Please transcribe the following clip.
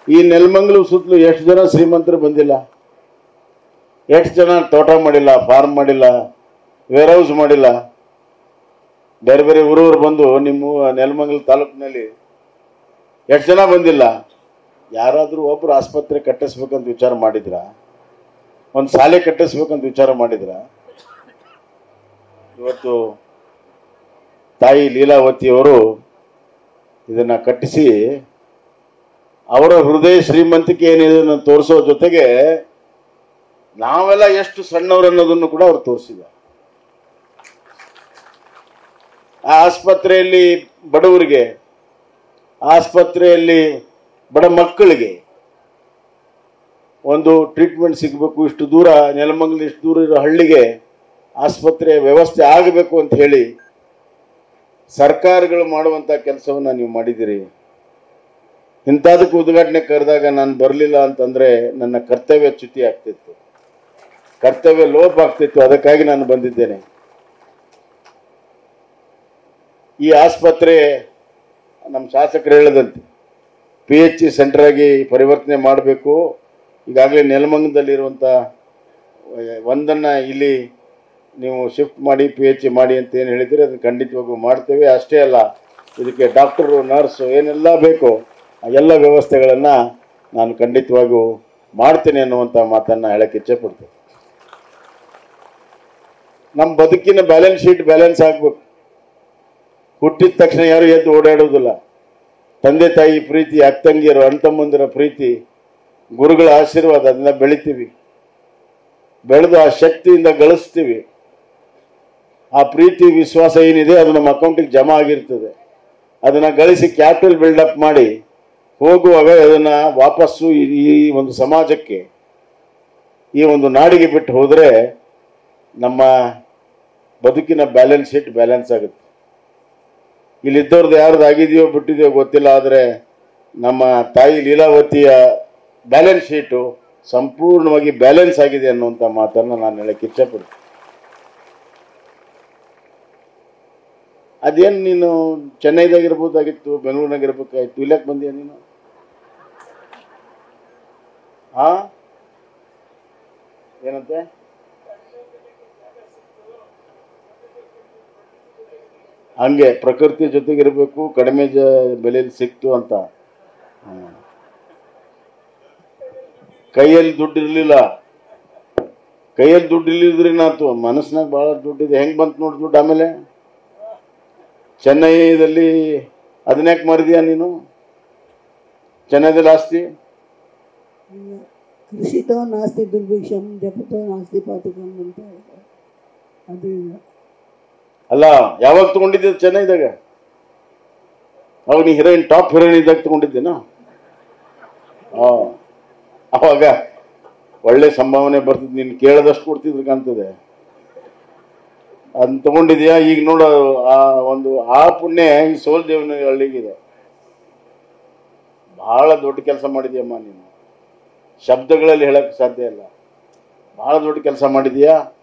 ಈ ನೆಲಮಂಗಲ ಸುತ್ತಲೂ ಎಷ್ಟು ಜನ ಶ್ರೀಮಂತರು ಬಂದಿಲ್ಲ ಎಷ್ಟು ಜನ ತೋಟ ಮಾಡಿಲ್ಲ ಫಾರ್ಮ್ ಮಾಡಿಲ್ಲ ವೇರ್ ಹೌಸ್ ಮಾಡಿಲ್ಲ ಬೇರೆ ಬೇರೆ ಊರವರು ಬಂದು ನಿಮ್ಮ ನೆಲಮಂಗಲ ತಾಲೂಕಿನಲ್ಲಿ ಎಷ್ಟು ಜನ ಬಂದಿಲ್ಲ ಯಾರಾದರೂ ಒಬ್ರು ಆಸ್ಪತ್ರೆ ಕಟ್ಟಿಸ್ಬೇಕಂತ ವಿಚಾರ ಮಾಡಿದ್ರ ಒಂದು ಶಾಲೆ ಕಟ್ಟಿಸ್ಬೇಕಂತ ವಿಚಾರ ಮಾಡಿದ್ರ ಇವತ್ತು ತಾಯಿ ಲೀಲಾವತಿಯವರು ಇದನ್ನ ಕಟ್ಟಿಸಿ ಅವರ ಹೃದಯ ಶ್ರೀಮಂತಿಕೆ ಏನಿದೆ ಅದನ್ನ ತೋರಿಸೋ ಜೊತೆಗೆ ನಾವೆಲ್ಲ ಎಷ್ಟು ಸಣ್ಣವರು ಅನ್ನೋದನ್ನು ಕೂಡ ಅವ್ರು ತೋರಿಸಿದ್ದಾರೆ ಆ ಆಸ್ಪತ್ರೆಯಲ್ಲಿ ಬಡವರಿಗೆ ಆಸ್ಪತ್ರೆಯಲ್ಲಿ ಬಡ ಮಕ್ಕಳಿಗೆ ಒಂದು ಟ್ರೀಟ್ಮೆಂಟ್ ಸಿಗಬೇಕು ಇಷ್ಟು ದೂರ ನೆಲಮಂಗಲ ಇಷ್ಟು ದೂರ ಇರೋ ಹಳ್ಳಿಗೆ ಆಸ್ಪತ್ರೆ ವ್ಯವಸ್ಥೆ ಆಗಬೇಕು ಅಂತ ಹೇಳಿ ಸರ್ಕಾರಗಳು ಮಾಡುವಂಥ ಕೆಲಸವನ್ನು ನೀವು ಮಾಡಿದ್ದೀರಿ ಇಂಥದಕ್ಕೆ ಉದ್ಘಾಟನೆ ಕರೆದಾಗ ನಾನು ಬರಲಿಲ್ಲ ಅಂತಂದರೆ ನನ್ನ ಕರ್ತವ್ಯ ಚ್ಯುತಿ ಆಗ್ತಿತ್ತು ಕರ್ತವ್ಯ ಲೋಪ ಆಗ್ತಿತ್ತು ಅದಕ್ಕಾಗಿ ನಾನು ಬಂದಿದ್ದೇನೆ ಈ ಆಸ್ಪತ್ರೆ ನಮ್ಮ ಶಾಸಕರು ಹೇಳದಂತೆ ಪಿ ಎಚ್ ಇ ಸೆಂಟರ್ ಆಗಿ ಪರಿವರ್ತನೆ ಮಾಡಬೇಕು ಈಗಾಗಲೇ ನೆಲಮಂಗಲದಲ್ಲಿರುವಂಥ ಒಂದನ್ನು ಇಲ್ಲಿ ನೀವು ಶಿಫ್ಟ್ ಮಾಡಿ ಪಿ ಎಚ್ ಇ ಮಾಡಿ ಅಂತ ಏನು ಹೇಳಿದರೆ ಅದನ್ನು ಖಂಡಿತವಾಗೂ ಮಾಡ್ತೇವೆ ಅಷ್ಟೇ ಅಲ್ಲ ಇದಕ್ಕೆ ಡಾಕ್ಟರು ನರ್ಸು ಏನೆಲ್ಲ ಬೇಕೋ ಆ ಎಲ್ಲ ವ್ಯವಸ್ಥೆಗಳನ್ನು ನಾನು ಖಂಡಿತವಾಗೂ ಮಾಡ್ತೇನೆ ಅನ್ನುವಂಥ ಮಾತನ್ನು ಹೇಳಕ್ಕೆ ಇಚ್ಛೆಪಡ್ತೇನೆ ನಮ್ಮ ಬದುಕಿನ ಬ್ಯಾಲೆನ್ಸ್ ಶೀಟ್ ಬ್ಯಾಲೆನ್ಸ್ ಆಗಬೇಕು ಹುಟ್ಟಿದ ತಕ್ಷಣ ಯಾರು ಎದ್ದು ಓಡಾಡೋದಿಲ್ಲ ತಂದೆ ತಾಯಿ ಪ್ರೀತಿ ಅಕ್ಕಂಗಿಯರು ಅಣ್ತಮ್ಮಂದಿರ ಪ್ರೀತಿ ಗುರುಗಳ ಆಶೀರ್ವಾದ ಅದನ್ನ ಬೆಳಿತೀವಿ ಬೆಳೆದು ಆ ಶಕ್ತಿಯಿಂದ ಗಳಿಸ್ತೀವಿ ಆ ಪ್ರೀತಿ ವಿಶ್ವಾಸ ಏನಿದೆ ಅದು ನಮ್ಮ ಅಕೌಂಟಿಗೆ ಜಮಾ ಆಗಿರ್ತದೆ ಅದನ್ನ ಗಳಿಸಿ ಕ್ಯಾಪಿಟಲ್ ಬಿಲ್ಡಪ್ ಮಾಡಿ ಹೋಗುವಾಗ ಅದನ್ನ ವಾಪಸ್ಸು ಈ ಈ ಒಂದು ಸಮಾಜಕ್ಕೆ ಈ ಒಂದು ನಾಡಿಗೆ ಬಿಟ್ಟು ಹೋದರೆ ನಮ್ಮ ಬದುಕಿನ ಬ್ಯಾಲೆನ್ಸ್ ಶೀಟ್ ಬ್ಯಾಲೆನ್ಸ್ ಆಗುತ್ತೆ ಇಲ್ಲಿದ್ದವ್ರದ್ದು ಯಾರ್ದು ಆಗಿದೆಯೋ ಬಿಟ್ಟಿದೆಯೋ ಗೊತ್ತಿಲ್ಲ ಆದರೆ ನಮ್ಮ ತಾಯಿ ಲೀಲಾವತಿಯ ಬ್ಯಾಲೆನ್ಸ್ ಶೀಟು ಸಂಪೂರ್ಣವಾಗಿ ಬ್ಯಾಲೆನ್ಸ್ ಆಗಿದೆ ಅನ್ನುವಂಥ ಮಾತನ್ನು ನಾನು ಹೇಳಕ್ಕೆ ಇಚ್ಛೆಪಡ್ತೀನಿ ಅದೇನು ನೀನು ಚೆನ್ನೈದಾಗಿರ್ಬೋದಾಗಿತ್ತು ಬೆಂಗಳೂರಿನಾಗಿರ್ಬೇಕಾಗಿತ್ತು ಇಲ್ಲಕ್ಕೆ ಬಂದೀಯ ನೀನು ಹಾ ಏನಂತೆ ಹಂಗೆ ಪ್ರಕೃತಿ ಜೊತೆಗಿರಬೇಕು ಕಡಿಮೆ ಜ ಬೆಲೆಯಲ್ಲಿ ಸಿಕ್ತು ಅಂತ ಹ್ಮ್. ಕೈಯಲ್ಲಿ ದುಡ್ಡು ಇರಲಿಲ್ಲ ಕೈಯಲ್ಲಿ ದುಡ್ಡು ಇಲ್ಲಿದ್ರೆ ಏನಾಯ್ತು ಮನಸ್ಸಿನಾಗ ಭಾಳ ದುಡ್ಡಿದೆ ಹೆಂಗೆ ಬಂತು ನೋಡಿ ದುಡ್ಡು ಆಮೇಲೆ ಚೆನ್ನೈದಲ್ಲಿ ಅದನ್ಯಾಕೆ ಮಾರಿದ್ಯಾ ನೀನು ಚೆನ್ನೈದಲ್ಲಿ ಆಸ್ತಿ ಕೃಷಿತೋ ನಾಸ್ತಿ ದುರ್ಭಿಕ್ಷಂ ಜಪತೋ ನಾಸ್ತಿ ಪಾತಕಂ ಅಂತ ಅದು ಇಲ್ಲ ಅಲ್ಲ ಯಾವಾಗ ತಗೊಂಡಿದ್ದೆ ಚೆನ್ನೈದಾಗ ಅವಾಗ ನೀ ಹೀರೋಯಿನ್ ಟಾಪ್ ಹೀರೋಯಿನ್ ಇದ್ದಾಗ ತಗೊಂಡಿದ್ದೇನಾ ಆ, ಅವಾಗ ಒಳ್ಳೆ ಸಂಭಾವನೆ ಬರ್ತದೆ ನೀನು ಕೇಳದಷ್ಟು ಕೊಡ್ತಿದ್ರು ಕಾಣ್ತದೆ ಅದನ್ನ ತಗೊಂಡಿದ್ಯಾ ಈಗ ನೋಡು ಆ ಒಂದು ಆ ಪುಣ್ಯ ಈ ಸೋಲ್ ದೇವನ ಹಳ್ಳಿಗಿದೆ ಬಹಳ ದೊಡ್ಡ ಕೆಲಸ ಮಾಡಿದ್ಯಮ್ಮ ನೀನು ಶಬ್ದಗಳಲ್ಲಿ ಹೇಳಕ್ ಸಾಧ್ಯ ಇಲ್ಲ ಬಹಳ ದೊಡ್ಡ ಕೆಲಸ ಮಾಡಿದ್ಯಾ